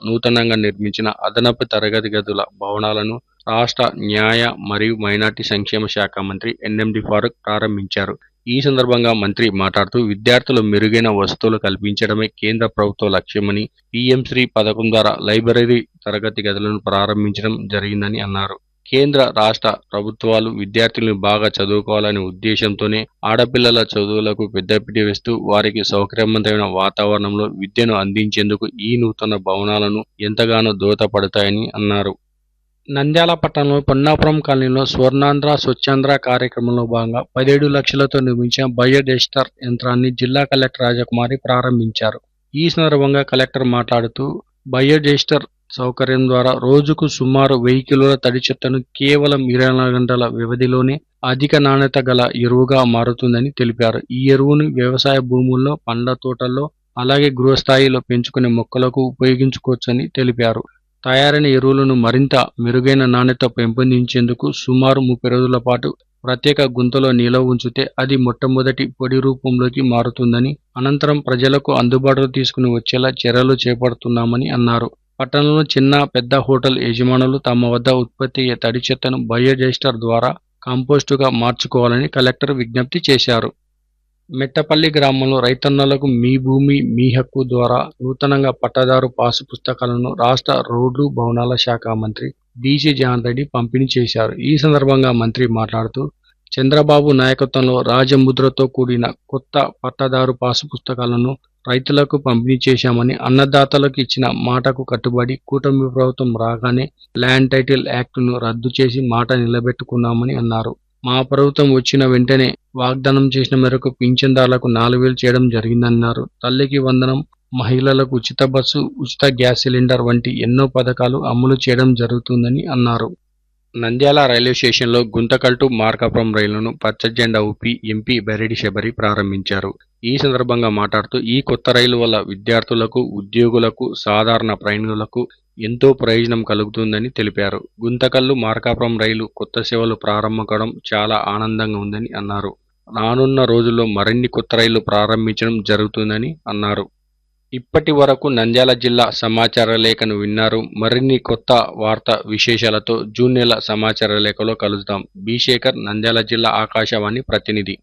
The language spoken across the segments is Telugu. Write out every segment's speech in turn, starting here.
నూతనంగా నిర్మించిన అదనపు తరగతి గదుల భవనాలను రాష్ట్ర న్యాయ మరియు మైనార్టీ సంక్షేమ శాఖ మంత్రి ఎన్ఎండి ఫారూక్ ప్రారంభించారు ఈ సందర్భంగా మంత్రి మాట్లాడుతూ విద్యార్థులు మెరుగైన వసతులు కల్పించడమే కేంద్ర ప్రభుత్వ లక్ష్యమని పీఎం శ్రీ పథకం ద్వారా లైబ్రరీ తరగతి గదులను ప్రారంభించడం జరిగిందని అన్నారు కేంద్ర రాష్ట్ర ప్రభుత్వాలు విద్యార్థులను బాగా చదువుకోవాలనే ఉద్దేశంతోనే ఆడపిల్లల చదువులకు పెద్దపీట వేస్తూ వారికి సౌకర్యవంతమైన వాతావరణంలో విద్యను అందించేందుకు ఈ నూతన భవనాలను ఎంతగానో దోహదపడతాయని అన్నారు నంద్యాల పట్టణంలో పొన్నాపురం కాలనీలో స్వర్ణాంధ్ర స్వచ్ఛాంధ్ర కార్యక్రమంలో భాగంగా పదిహేడు లక్షలతో నిర్మించిన బయోడెస్టర్ యంత్రాన్ని జిల్లా కలెక్టర్ రాజకుమారి ప్రారంభించారు ఈ సందర్భంగా కలెక్టర్ మాట్లాడుతూ బయోడెస్టర్ సౌకర్యం ద్వారా రోజుకు సుమారు వెయ్యి కిలోల తడి చెత్తను కేవలం ఇరవై నాలుగు గంటల వ్యవధిలోనే అధిక నాణ్యత గల ఎరువుగా మారుతుందని తెలిపారు ఈ ఎరువును వ్యవసాయ భూముల్లో పండ్ల తోటల్లో అలాగే గృహస్థాయిలో పెంచుకునే మొక్కలకు ఉపయోగించుకోవచ్చని తెలిపారు తయారైన ఎరువులను మరింత మెరుగైన నాణ్యత పెంపొందించేందుకు సుమారు ముప్పై రోజుల పాటు ప్రత్యేక గుంతలో నిల్వ ఉంచితే అది మొట్టమొదటి పొడి రూపంలోకి మారుతుందని అనంతరం ప్రజలకు అందుబాటులో తీసుకుని వచ్చేలా చర్యలు చేపడుతున్నామని అన్నారు పట్టణంలో చిన్న పెద్ద హోటల్ యజమానులు తమ వద్ద ఉత్పత్తి అయ్యే తడి చెత్తను బయోడైస్టర్ ద్వారా కంపోస్టుగా మార్చుకోవాలని కలెక్టర్ విజ్ఞప్తి చేశారు మెట్టపల్లి గ్రామంలో రైతన్నలకు మీ భూమి మీ హక్కు ద్వారా నూతనంగా పట్టాదారు పాసు పుస్తకాలను రాష్ట్ర రోడ్లు భవనాల శాఖ మంత్రి బీసీ జగన్ రెడ్డి పంపిణీ చేశారు ఈ సందర్భంగా మంత్రి మాట్లాడుతూ చంద్రబాబు నాయకత్వంలో రాజముద్రతో కూడిన కొత్త పట్టాదారు పాసు పుస్తకాలను రైతులకు పంపిణీ చేశామని అన్నదాతలకు ఇచ్చిన మాటకు కట్టుబడి కూటమి ప్రభుత్వం రాగానే ల్యాండ్ టైటిల్ యాక్టును రద్దు చేసి మాట నిలబెట్టుకున్నామని అన్నారు మా ప్రభుత్వం వచ్చిన వెంటనే వాగ్దానం చేసిన మేరకు పింఛన్దారులకు నాలుగు వేలు చేయడం జరిగిందన్నారు తల్లికి వందనం మహిళలకు ఉచిత బస్సు ఉచిత గ్యాస్ సిలిండర్ వంటి ఎన్నో పథకాలు అమలు చేయడం జరుగుతుందని అన్నారు నంద్యాల రైల్వే స్టేషన్లో గుంతకల్ టు మార్కాపురం రైలును పచ్చ జెండా ఊపి ఎంపీ బెరెడి శబరి ప్రారంభించారు ఈ సందర్భంగా మాట్లాడుతూ ఈ కొత్త రైలు వల్ల విద్యార్థులకు ఉద్యోగులకు సాధారణ ప్రయాణికులకు ఎంతో ప్రయోజనం కలుగుతుందని తెలిపారు గుంతకల్లు మార్కాపురం రైలు కొత్త సేవలు ప్రారంభం కావడం చాలా ఆనందంగా ఉందని అన్నారు రానున్న రోజుల్లో మరిన్ని కొత్త రైళ్లు ప్రారంభించడం జరుగుతుందని అన్నారు ఇప్పటి వరకు నంద్యాల జిల్లా సమాచార లేఖను విన్నారు మరిన్ని కొత్త వార్త విశేషాలతో జూన్ నెల సమాచార లేఖలో కలుద్దాం బి శేఖర్ నంద్యాల జిల్లా ఆకాశవాణి ప్రతినిధి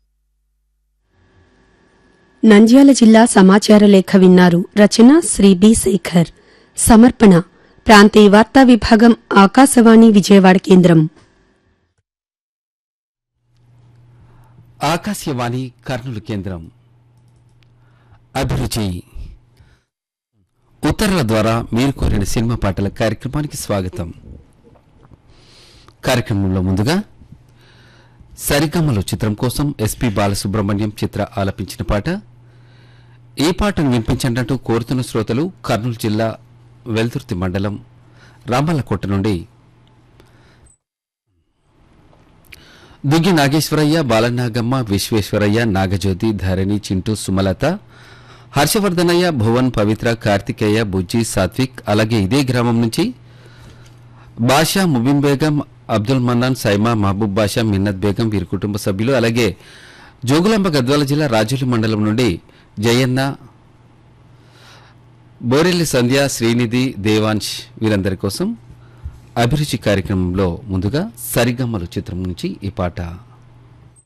నంద్యాల జిల్లా సమాచార లేఖ విన్నారు రచన శ్రీ బి శేఖర్ సమర్పణ ప్రాంతీయ వార్తా విభాగం ఆకాశవాణి విజయవాడ కేంద్రం ఆకాశవాణి కర్నూలు కేంద్రం అభిరుచి ఉత్తరాల ద్వారా మీరు కోరిన సినిమా పాటల కార్యక్రమానికి స్వాగతం కార్యక్రమంలో ముందుగా సరిగమ్మలు చిత్రం కోసం ఎస్పి బాలసుబ్రహ్మణ్యం చిత్ర ఆలపించిన పాట ఈ పాటను వినిపించండి కోరుతున్న శ్రోతలు కర్నూలు జిల్లా వెల్దుర్తి మండలం రామల్లకోట నుండి దుగ్గి నాగేశ్వరయ్య బాలనాగమ్మ విశ్వేశ్వరయ్య నాగజ్యోతి ధరణి చింటూ సుమలత హర్షవర్ధనయ్య భువన్ పవిత్ర కార్తికేయ బుజ్జి సాత్విక్ అలాగే ఇదే గ్రామం నుంచి బాషా ముబిన్ బేగం అబ్దుల్ మన్నాన్ సైమా మహబూబ్ బాషా మిన్నత్ బేగం వీరి కుటుంబ సభ్యులు అలాగే జోగులాంబ గద్వాల జిల్లా రాజోలి మండలం నుండి జయన్న బోరెల్లి సంధ్య శ్రీనిధి దేవాంశ్ వీరందరి కోసం అభిరుచి కార్యక్రమంలో ముందుగా సరిగమ్మలు చిత్రం నుంచి ఈ పాట